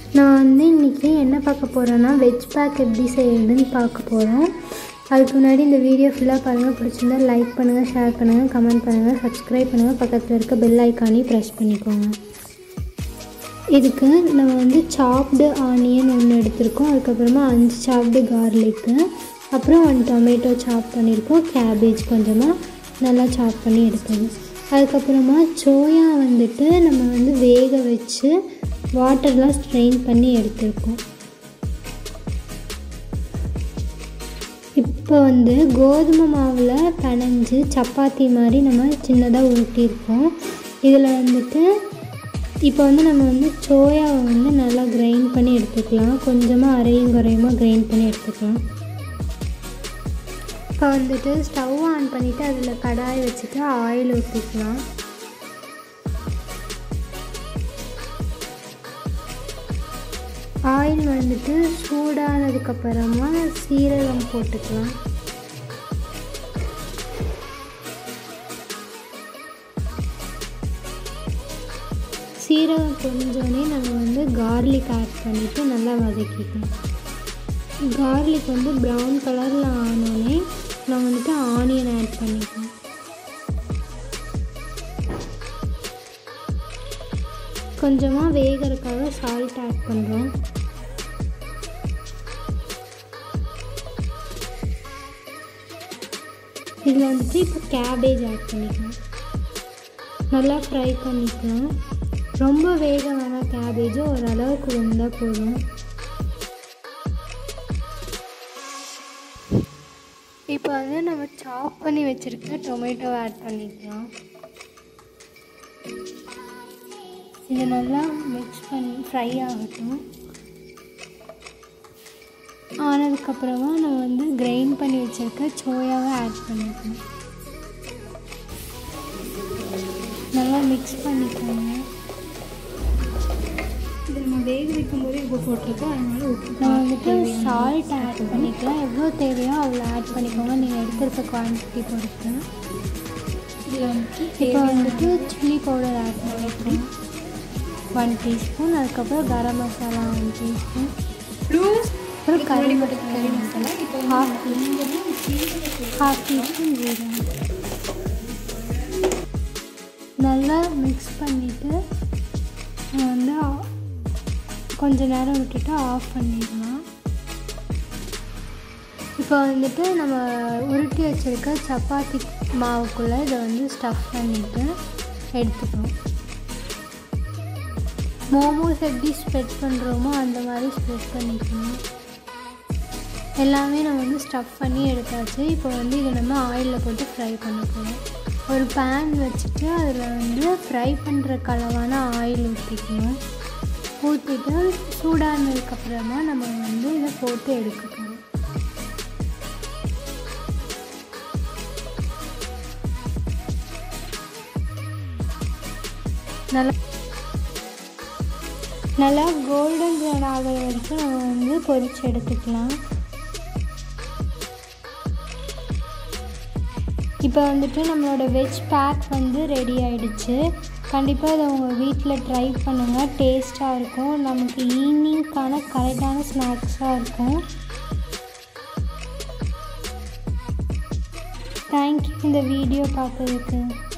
நான் வந்து இன்றைக்கி என்ன பார்க்க போகிறேன்னா வெஜ் பேக் எப்படி செய்யறதுன்னு பார்க்க போகிறோம் அதுக்கு முன்னாடி இந்த வீடியோ ஃபுல்லாக பாருங்கள் பிடிச்சிருந்தா லைக் பண்ணுங்கள் ஷேர் பண்ணுங்கள் கமெண்ட் பண்ணுங்கள் சப்ஸ்கிரைப் பண்ணுங்கள் பக்கத்தில் இருக்க பெல் ஐக்கானையும் ப்ரெஸ் பண்ணிக்கோங்க இதுக்கு நம்ம வந்து சாப்டு ஆனியன் ஒன்று எடுத்திருக்கோம் அதுக்கப்புறமா அஞ்சு சாப்டு கார்லிக்கு அப்புறம் ஒன் டொமேட்டோ சாப் பண்ணியிருக்கோம் கேபேஜ் கொஞ்சமாக நல்லா சாப் பண்ணி எடுக்கணும் அதுக்கப்புறமா சோயா வந்துட்டு நம்ம வந்து வேக வச்சு வாட்டர்லாம் ஸ்ட்ரெயின் பண்ணி எடுத்திருக்கோம் இப்போ வந்து கோதுமை மாவில் பிணைஞ்சு சப்பாத்தி மாதிரி நம்ம சின்னதாக ஊட்டியிருக்கோம் இதில் வந்துட்டு இப்போ வந்து நம்ம வந்து சோயாவை வந்து நல்லா கிரைண்ட் பண்ணி எடுத்துக்கலாம் கொஞ்சமாக அரையும் குறையுமா கிரைண்ட் பண்ணி எடுத்துக்கலாம் இப்போ வந்துட்டு ஸ்டவ் ஆன் பண்ணிவிட்டு அதில் கடாய் வச்சுட்டு ஆயில் ஊற்றிக்கலாம் ஆயில் வந்துட்டு சூடானதுக்கப்புறமா சீரகம் போட்டுக்கலாம் சீரகம் பொரிஞ்சோடனே நம்ம வந்து கார்லிக் ஆட் பண்ணிவிட்டு நல்லா வதக்கிக்கணும் கார்லிக் வந்து ப்ரௌன் கலரில் ஆனோடனே நம்ம வந்துட்டு ஆனியன் ஆட் பண்ணிக்கணும் கொஞ்சமாக வேகிறதுக்காக சால்ட் ஆட் பண்ணுறோம் இதில் வந்துட்டு இப்போ கேபேஜ் ஆட் பண்ணிக்கலாம் நல்லா ஃப்ரை பண்ணிக்கலாம் ரொம்ப வேக வேணாம் கேபேஜும் ஓரளவுக்கு வெந்தால் போதும் இப்போ வந்து நம்ம சாப் பண்ணி வச்சுருக்க டொமேட்டோ ஆட் பண்ணிக்கலாம் இது நல்லா மிக்ஸ் பண்ணி ஃப்ரை ஆகட்டும் ஆனதுக்கப்புறமா நம்ம வந்து கிரைண்ட் பண்ணி வச்சுருக்க சோயாவை ஆட் பண்ணிக்கணும் நல்லா மிக்ஸ் பண்ணிக்கோங்க இது நம்ம வேக வைக்கும் போதே உப்பு போட்டிருக்கோம் அதனால உப்பு நம்ம வந்துட்டு சால்ட் ஆட் பண்ணிக்கலாம் எவ்வளோ தேவையோ அவ்வளோ ஆட் பண்ணிக்கோங்க நீங்கள் எடுத்திருக்க குவான்டிட்டி பொறுத்து இதில் வந்துட்டு இப்போ வந்துட்டு சில்லி பவுடர் ஆட் பண்ணிக்கலாம் ஒன் டீஸ்பூன் அதுக்கப்புறம் கரம் மசாலா ஒன் டீஸ்பூன் ப்ளூஸ் அப்புறம் கறி கறி மசாலா இப்போ ஹாஃப் டீஸ்பூன் ஹாஃப் டீஸ்பூன் ஜீரகம் நல்லா மிக்ஸ் பண்ணிவிட்டு வந்து ஆ- கொஞ்ச நேரம் விட்டுட்டு ஆஃப் பண்ணிடலாம் இப்போ வந்துட்டு நம்ம உருட்டி வச்சுருக்க சப்பாத்தி மாவுக்குள்ளே இதை வந்து ஸ்டஃப் பண்ணிவிட்டு எடுத்துக்கணும் மோமோஸ் எப்படி ஸ்ப்ரெட் பண்ணுறோமோ அந்த மாதிரி ஸ்ப்ரெட் பண்ணிக்கணும் எல்லாமே நம்ம வந்து ஸ்டஃப் பண்ணி எடுத்தாச்சு இப்போ வந்து இதை நம்ம ஆயிலில் போட்டு ஃப்ரை பண்ண போகிறோம் ஒரு பேன் வச்சுட்டு அதில் வந்து ஃப்ரை பண்ணுற கலவான ஆயில் ஊற்றிக்கணும் ஊற்றிட்டு சூடானதுக்கப்புறமா நம்ம வந்து இதை போட்டு எடுக்க போகிறோம் நல்லா நல்லா கோல்டன் ப்ரௌன் ஆகிற வரைக்கும் நம்ம வந்து பொரிச்சு எடுத்துக்கலாம் இப்போ வந்துட்டு நம்மளோட வெஜ் பேக் வந்து ரெடி ஆயிடுச்சு கண்டிப்பாக இதை உங்கள் வீட்டில் ட்ரை பண்ணுங்கள் டேஸ்ட்டாக இருக்கும் நமக்கு ஈவினிங்க்கான கரெக்டான ஸ்நாக்ஸாக இருக்கும் தேங்க்யூ இந்த வீடியோ பார்த்ததுக்கு